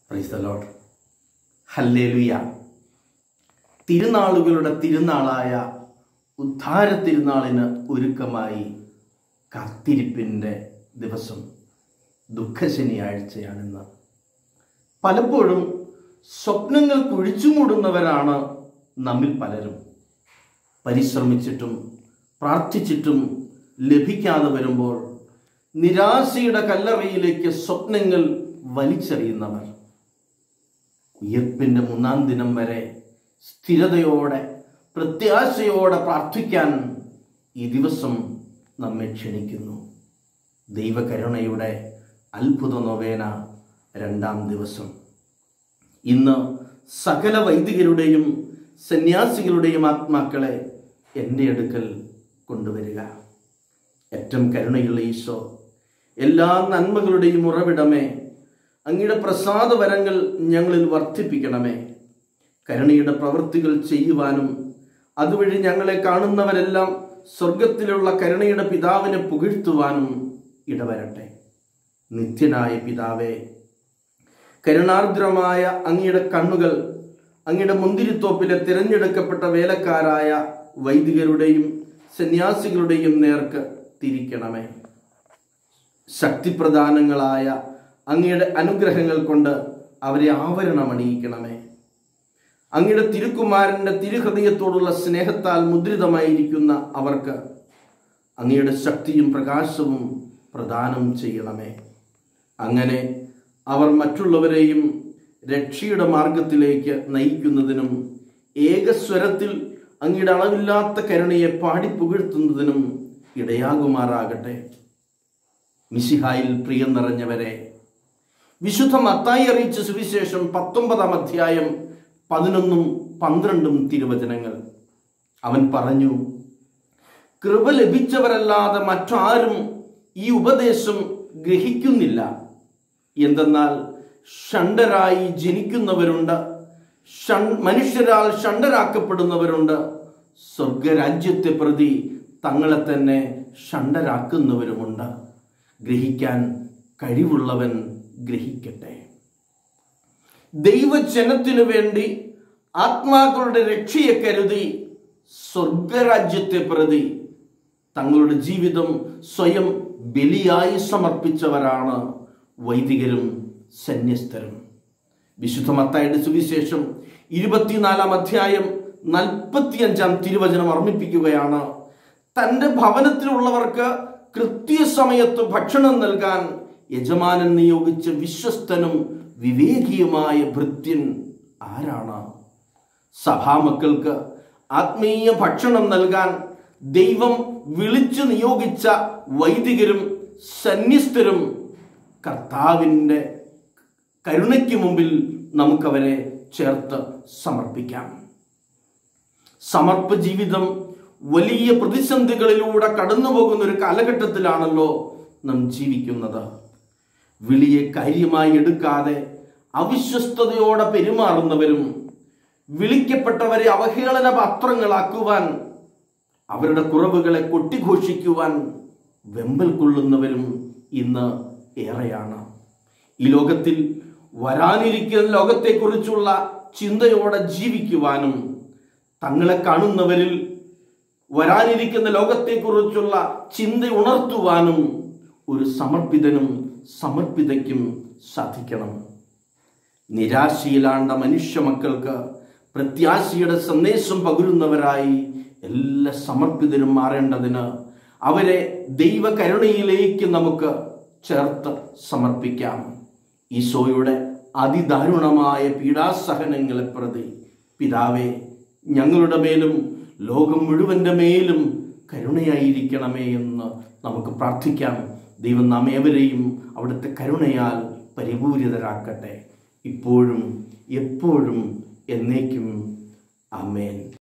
price the lord hallelujah തിരുനാളുകളുടെ തിരുനാളായ ഉദ്ധാര തിരുനാളിന് ഒരുക്കമായി കാത്തിരിപ്പിൻ്റെ ദിവസം ദുഃഖശനിയാഴ്ചയാണിന്ന് പലപ്പോഴും സ്വപ്നങ്ങൾ കുഴിച്ചുമൂടുന്നവരാണ് നമ്മിൽ പലരും പരിശ്രമിച്ചിട്ടും പ്രാർത്ഥിച്ചിട്ടും ലഭിക്കാതെ വരുമ്പോൾ നിരാശയുടെ കല്ലറയിലേക്ക് സ്വപ്നങ്ങൾ വലിച്ചെറിയുന്നവർ ഉയർപ്പിൻ്റെ മൂന്നാം ദിനം വരെ സ്ഥിരതയോടെ പ്രത്യാശയോടെ പ്രാർത്ഥിക്കാൻ ഈ ദിവസം നമ്മെ ക്ഷണിക്കുന്നു ദൈവകരുണയുടെ അത്ഭുത നൊവേന രണ്ടാം ദിവസം ഇന്ന് സകല വൈദികരുടെയും സന്യാസികളുടെയും ആത്മാക്കളെ എൻ്റെ അടുക്കൽ കൊണ്ടുവരിക ഏറ്റവും കരുണയുള്ള ഈശോ എല്ലാ നന്മകളുടെയും ഉറവിടമേ അങ്ങയുടെ പ്രസാദവരങ്ങൾ ഞങ്ങളിൽ വർദ്ധിപ്പിക്കണമേ കരുണയുടെ പ്രവൃത്തികൾ ചെയ്യുവാനും അതുവഴി ഞങ്ങളെ കാണുന്നവരെല്ലാം സ്വർഗത്തിലുള്ള കരുണയുടെ പിതാവിനെ പുകഴ്ത്തുവാനും ഇടവരട്ടെ നിത്യനായ പിതാവേ കരുണാർദ്രമായ അങ്ങയുടെ കണ്ണുകൾ അങ്ങയുടെ മുന്തിരിത്തോപ്പിലെ തിരഞ്ഞെടുക്കപ്പെട്ട വേലക്കാരായ വൈദികരുടെയും സന്യാസികളുടെയും നേർക്ക് തിരിക്കണമേ ശക്തിപ്രദാനങ്ങളായ അങ്ങയുടെ അനുഗ്രഹങ്ങൾ കൊണ്ട് അവരെ ആവരണമണിയിക്കണമേ അങ്ങയുടെ തിരുക്കുമാരൻ്റെ തിരുഹൃദയത്തോടുള്ള സ്നേഹത്താൽ മുദ്രിതമായിരിക്കുന്ന അവർക്ക് അങ്ങയുടെ ശക്തിയും പ്രകാശവും പ്രദാനം ചെയ്യണമേ അങ്ങനെ അവർ മറ്റുള്ളവരെയും രക്ഷയുടെ മാർഗത്തിലേക്ക് നയിക്കുന്നതിനും ഏകസ്വരത്തിൽ അങ്ങയുടെ അളവില്ലാത്ത കരുണയെ പാടിപ്പുകഴ്ത്തുന്നതിനും ഇടയാകുമാറാകട്ടെ മിശിഹായിൽ പ്രിയം നിറഞ്ഞവരെ വിശുദ്ധ മത്തായി അറിയിച്ച സുവിശേഷം പത്തൊമ്പതാം അധ്യായം പതിനൊന്നും പന്ത്രണ്ടും തിരുവചനങ്ങൾ അവൻ പറഞ്ഞു കൃപ ലഭിച്ചവരല്ലാതെ മറ്റാരും ഈ ഉപദേശം ഗ്രഹിക്കുന്നില്ല എന്തെന്നാൽ ഷണ്ടരായി ജനിക്കുന്നവരുണ്ട് ഷൻ മനുഷ്യരാൽ ഷണ്ടരാക്കപ്പെടുന്നവരുണ്ട് സ്വർഗരാജ്യത്തെ പ്രതി തങ്ങളെ തന്നെ ഷണ്ടരാക്കുന്നവരുമുണ്ട് ഗ്രഹിക്കാൻ കഴിവുള്ളവൻ ഗ്രഹിക്കട്ടെ ദൈവജനത്തിനു വേണ്ടി ആത്മാക്കളുടെ രക്ഷയെ കരുതി സ്വർഗരാജ്യത്തെ പ്രതി തങ്ങളുടെ ജീവിതം സ്വയം ബലിയായി സമർപ്പിച്ചവരാണ് വൈദികരും സന്യസ്തരും വിശുദ്ധ മത്തായുടെ സുവിശേഷം ഇരുപത്തിനാലാം അധ്യായം നാൽപ്പത്തിയഞ്ചാം തിരുവചനം ഓർമ്മിപ്പിക്കുകയാണ് തൻ്റെ ഭവനത്തിലുള്ളവർക്ക് കൃത്യസമയത്ത് ഭക്ഷണം നൽകാൻ യജമാനൻ നിയോഗിച്ച വിശ്വസ്തനും വിവേകിയുമായ ഭൃത്യൻ ആരാണ് സഭാമക്കൾക്ക് ആത്മീയ ഭക്ഷണം നൽകാൻ ദൈവം വിളിച്ചു നിയോഗിച്ച വൈദികരും സന്യസ്തരും കർത്താവിൻ്റെ കരുണയ്ക്ക് മുമ്പിൽ നമുക്കവരെ ചേർത്ത് സമർപ്പിക്കാം സമർപ്പ ജീവിതം വലിയ പ്രതിസന്ധികളിലൂടെ കടന്നു പോകുന്ന ഒരു കാലഘട്ടത്തിലാണല്ലോ നാം ജീവിക്കുന്നത് വിളിയെ കാര്യമായി എടുക്കാതെ അവിശ്വസ്തയോടെ പെരുമാറുന്നവരും വിളിക്കപ്പെട്ടവരെ അവഹേളന പാത്രങ്ങളാക്കുവാൻ അവരുടെ കുറവുകളെ കൊട്ടിഘോഷിക്കുവാൻ വെമ്പൽ കൊള്ളുന്നവരും ഇന്ന് ഏറെയാണ് ഈ ലോകത്തിൽ വരാനിരിക്കുന്ന ലോകത്തെക്കുറിച്ചുള്ള ചിന്തയോടെ ജീവിക്കുവാനും തങ്ങളെ കാണുന്നവരിൽ വരാനിരിക്കുന്ന ലോകത്തെക്കുറിച്ചുള്ള ചിന്ത ഉണർത്തുവാനും ഒരു സമർപ്പിതനും സമർപ്പിതയ്ക്കും സാധിക്കണം നിരാശയിലാണ്ട മനുഷ്യ മക്കൾക്ക് പ്രത്യാശയുടെ സന്ദേശം പകരുന്നവരായി എല്ലാ സമർപ്പിതരും മാറേണ്ടതിന് അവരെ ദൈവകരുണയിലേക്ക് നമുക്ക് ചേർത്ത് സമർപ്പിക്കാം ഈശോയുടെ അതിദാരുണമായ പീഡാസഹനങ്ങളെ പ്രതി പിതാവേ ഞങ്ങളുടെ മേലും ലോകം മുഴുവൻ്റെ മേലും കരുണയായിരിക്കണമേ എന്ന് നമുക്ക് പ്രാർത്ഥിക്കാം ദൈവം നാം ഏവരെയും അവിടുത്തെ കരുണയാൽ പരിപൂരിതരാക്കട്ടെ ഇപ്പോഴും എപ്പോഴും എന്നേക്കും അമേൻ